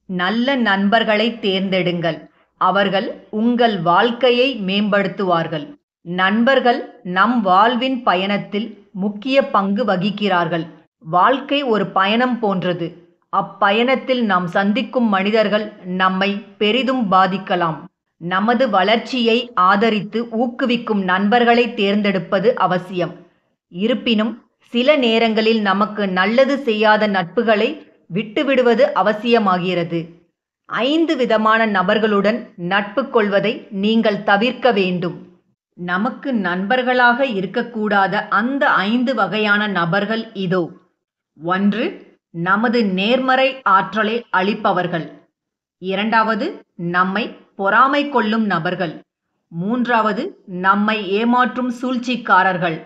நல்ல நண்பர்களை தேர்ந்தெடுங்கள் அவர்கள் உங்கள் வாழ்க்கையை மேம்படுத்துவார்கள் நண்பர்கள் நம் வாழ்வின் பயணத்தில் முக்கிய பங்கு வகிக்கிறார்கள் வாழ்க்கை ஒரு பயணம் போன்றது அப்பயணத்தில் நாம் சந்திக்கும் மனிதர்கள் நம்மை பெரிதும் பாதிக்கலாம் நமது வளர்ச்சியை ஆதரித்து ஊக்குவிக்கும் நண்பர்களை தேர்ந்தெடுப்பது அவசியம் இருப்பினும் சில நேரங்களில் நமக்கு நல்லது செய்யாத நட்புகளை விட்டுவிடுவது அவசியமாகிறது ஐந்து விதமான நபர்களுடன் நட்பு கொள்வதை நீங்கள் தவிர்க்க வேண்டும் நமக்கு நண்பர்களாக இருக்கக்கூடாத அந்த ஐந்து வகையான நபர்கள் இதோ ஒன்று நமது நேர்மறை ஆற்றலை அளிப்பவர்கள் இரண்டாவது நம்மை பொறாமை கொள்ளும் நபர்கள் மூன்றாவது நம்மை ஏமாற்றும் சூழ்ச்சிக்காரர்கள்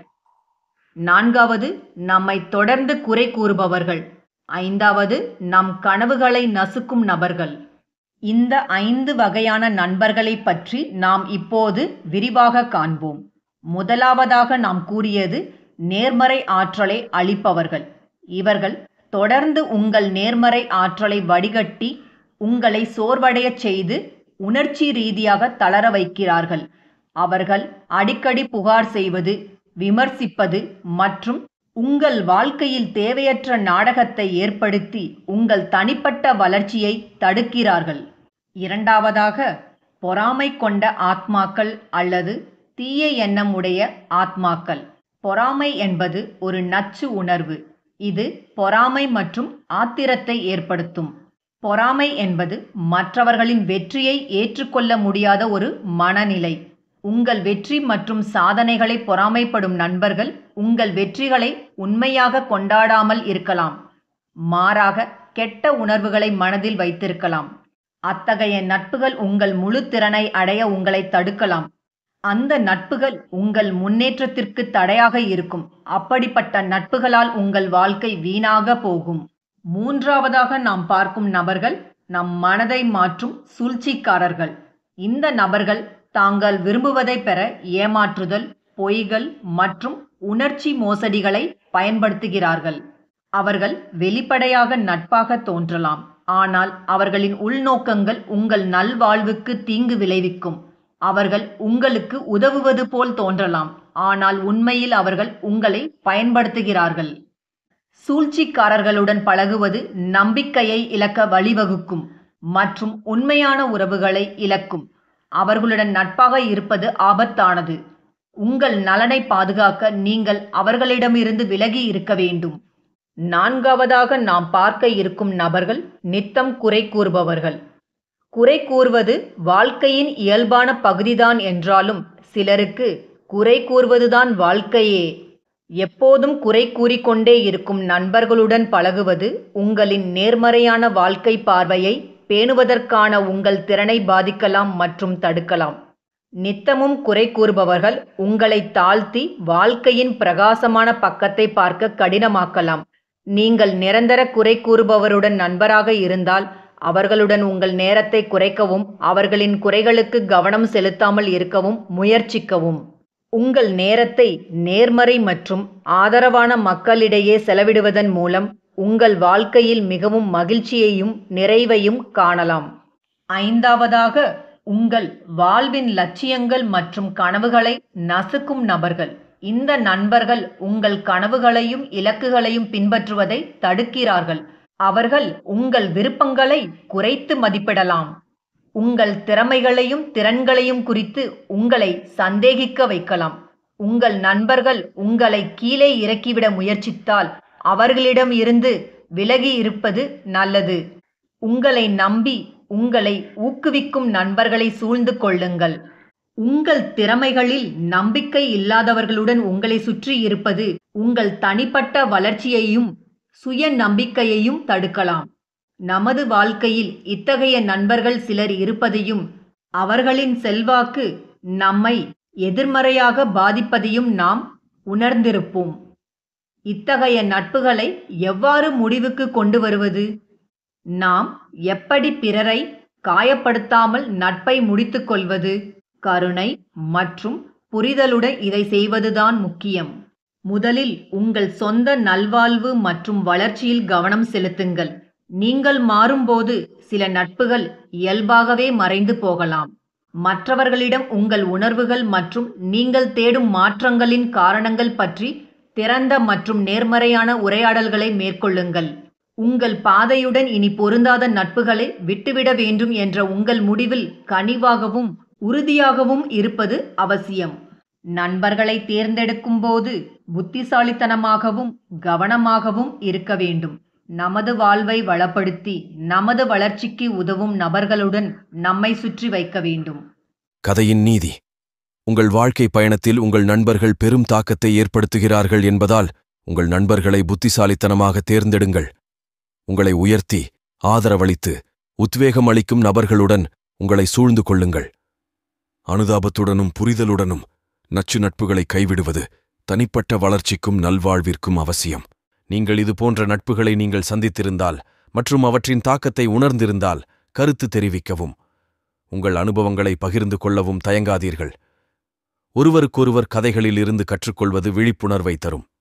நான்காவது நம்மை தொடர்ந்து குறை கூறுபவர்கள் ஐந்தாவது நம் கனவுகளை நசுக்கும் நபர்கள் இந்த ஐந்து வகையான நண்பர்களை பற்றி நாம் இப்போது விரிவாக காண்போம் முதலாவதாக நாம் கூறியது நேர்மறை ஆற்றலை அளிப்பவர்கள் இவர்கள் தொடர்ந்து உங்கள் நேர்மறை ஆற்றலை வடிகட்டி உங்களை சோர்வடையச் செய்து உணர்ச்சி ரீதியாக தளர வைக்கிறார்கள் அவர்கள் அடிக்கடி புகார் செய்வது விமர்சிப்பது மற்றும் உங்கள் வாழ்க்கையில் தேவையற்ற நாடகத்தை ஏற்படுத்தி உங்கள் தனிப்பட்ட வளர்ச்சியை தடுக்கிறார்கள் இரண்டாவதாக பொறாமை கொண்ட ஆத்மாக்கள் அல்லது தீய எண்ணம் உடைய ஆத்மாக்கள் பொறாமை என்பது ஒரு நச்சு உணர்வு இது பொறாமை மற்றும் ஆத்திரத்தை ஏற்படுத்தும் பொறாமை என்பது மற்றவர்களின் வெற்றியை ஏற்றுக்கொள்ள முடியாத ஒரு மனநிலை உங்கள் வெற்றி மற்றும் சாதனைகளை பொறாமைப்படும் நண்பர்கள் உங்கள் வெற்றிகளை உண்மையாக கொண்டாடாமல் இருக்கலாம் மாறாக கெட்ட உணர்வுகளை மனதில் வைத்திருக்கலாம் அத்தகைய நட்புகள் உங்கள் முழு திறனை அடைய உங்களை தடுக்கலாம் அந்த நட்புகள் உங்கள் முன்னேற்றத்திற்கு தடையாக இருக்கும் அப்படிப்பட்ட நட்புகளால் உங்கள் வாழ்க்கை வீணாக போகும் மூன்றாவதாக நாம் பார்க்கும் நபர்கள் நம் மனதை மாற்றும் சூழ்ச்சிக்காரர்கள் இந்த நபர்கள் தாங்கள் விரும்புவதை பெற ஏமாற்றுதல் பொய்கள் மற்றும் உணர்ச்சி மோசடிகளை பயன்படுத்துகிறார்கள் அவர்கள் வெளிப்படையாக நட்பாக தோன்றலாம் ஆனால் அவர்களின் உள்நோக்கங்கள் உங்கள் நல்வாழ்வுக்கு தீங்கு விளைவிக்கும் அவர்கள் உங்களுக்கு உதவுவது போல் தோன்றலாம் ஆனால் உண்மையில் அவர்கள் உங்களை பயன்படுத்துகிறார்கள் சூழ்ச்சிக்காரர்களுடன் பழகுவது நம்பிக்கையை இழக்க வழிவகுக்கும் மற்றும் உண்மையான உறவுகளை இழக்கும் அவர்களுடன் நட்பாக இருப்பது ஆபத்தானது உங்கள் நலனை பாதுகாக்க நீங்கள் அவர்களிடமிருந்து விலகி இருக்க வேண்டும் நான்காவதாக நாம் பார்க்க இருக்கும் நபர்கள் நித்தம் குறை கூறுபவர்கள் குறை கூறுவது வாழ்க்கையின் இயல்பான பகுதிதான் என்றாலும் சிலருக்கு குறை கூறுவதுதான் வாழ்க்கையே எப்போதும் குறை கூறிக்கொண்டே இருக்கும் நண்பர்களுடன் பழகுவது உங்களின் நேர்மறையான வாழ்க்கை பார்வையை பேணுவதற்கான உங்கள் திறனை பாதிக்கலாம் மற்றும் தடுக்கலாம் நித்தமும் குறை கூறுபவர்கள் உங்களை தாழ்த்தி வாழ்க்கையின் பிரகாசமான பக்கத்தை பார்க்க கடினமாக்கலாம் நீங்கள் நிரந்தர குறை கூறுபவருடன் நண்பராக இருந்தால் அவர்களுடன் உங்கள் நேரத்தை குறைக்கவும் அவர்களின் குறைகளுக்கு கவனம் செலுத்தாமல் இருக்கவும் முயற்சிக்கவும் உங்கள் நேரத்தை நேர்மறை மற்றும் ஆதரவான மக்களிடையே செலவிடுவதன் மூலம் உங்கள் வாழ்க்கையில் மிகவும் மகிழ்ச்சியையும் நிறைவையும் காணலாம் ஐந்தாவதாக உங்கள் வாழ்வின் லட்சியங்கள் மற்றும் கனவுகளை நசுக்கும் நபர்கள் இந்த நண்பர்கள் உங்கள் கனவுகளையும் இலக்குகளையும் பின்பற்றுவதை தடுக்கிறார்கள் அவர்கள் உங்கள் விருப்பங்களை குறைத்து மதிப்பிடலாம் உங்கள் திறமைகளையும் திறன்களையும் குறித்து உங்களை சந்தேகிக்க வைக்கலாம் உங்கள் நண்பர்கள் உங்களை கீழே இறக்கிவிட முயற்சித்தால் அவர்களிடம் இருந்து விலகி இருப்பது நல்லது உங்களை நம்பி உங்களை ஊக்குவிக்கும் நண்பர்களை சூழ்ந்து கொள்ளுங்கள் உங்கள் திறமைகளில் நம்பிக்கை இல்லாதவர்களுடன் உங்களை சுற்றி இருப்பது உங்கள் தனிப்பட்ட வளர்ச்சியையும் சுய நம்பிக்கையையும் தடுக்கலாம் நமது வாழ்க்கையில் இத்தகைய நண்பர்கள் சிலர் இருப்பதையும் அவர்களின் செல்வாக்கு நம்மை எதிர்மறையாக பாதிப்பதையும் நாம் உணர்ந்திருப்போம் இத்தகைய நட்புகளை எவ்வாறு முடிவுக்கு கொண்டு வருவது நாம் எப்படி பிறரை காயப்படுத்தாமல் நட்பை முடித்துக் கொள்வது கருணை மற்றும் புரிதலுடன் இதை செய்வதுதான் முக்கியம் முதலில் உங்கள் சொந்த நல்வாழ்வு மற்றும் வளர்ச்சியில் கவனம் செலுத்துங்கள் நீங்கள் மாறும்போது சில நட்புகள் இயல்பாகவே மறைந்து போகலாம் மற்றவர்களிடம் உங்கள் உணர்வுகள் மற்றும் நீங்கள் தேடும் மாற்றங்களின் காரணங்கள் பற்றி திறந்த மற்றும் நேர்மறையான உரையாடல்களை மேற்கொள்ளுங்கள் உங்கள் பாதையுடன் இனி பொருந்தாத நட்புகளை விட்டுவிட வேண்டும் என்ற உங்கள் முடிவில் கனிவாகவும் உறுதியாகவும் இருப்பது அவசியம் நண்பர்களை தேர்ந்தெடுக்கும் போது புத்திசாலித்தனமாகவும் கவனமாகவும் இருக்க வேண்டும் நமது வாழ்வை வளப்படுத்தி நமது வளர்ச்சிக்கு உதவும் நபர்களுடன் நம்மை சுற்றி வைக்க வேண்டும் கதையின் நீதி உங்கள் வாழ்க்கை பயணத்தில் உங்கள் நண்பர்கள் பெரும் தாக்கத்தை ஏற்படுத்துகிறார்கள் என்பதால் உங்கள் நண்பர்களை புத்திசாலித்தனமாக தேர்ந்தெடுங்கள் உங்களை உயர்த்தி ஆதரவளித்து உத்வேகம் அளிக்கும் நபர்களுடன் உங்களை சூழ்ந்து கொள்ளுங்கள் அனுதாபத்துடனும் புரிதலுடனும் நச்சு நட்புகளை கைவிடுவது தனிப்பட்ட வளர்ச்சிக்கும் நல்வாழ்விற்கும் அவசியம் நீங்கள் இது போன்ற நட்புகளை நீங்கள் சந்தித்திருந்தால் மற்றும் அவற்றின் தாக்கத்தை உணர்ந்திருந்தால் கருத்து தெரிவிக்கவும் உங்கள் அனுபவங்களை பகிர்ந்து கொள்ளவும் தயங்காதீர்கள் ஒருவருக்கொருவர் கதைகளில் இருந்து கற்றுக்கொள்வது விழிப்புணர்வை தரும்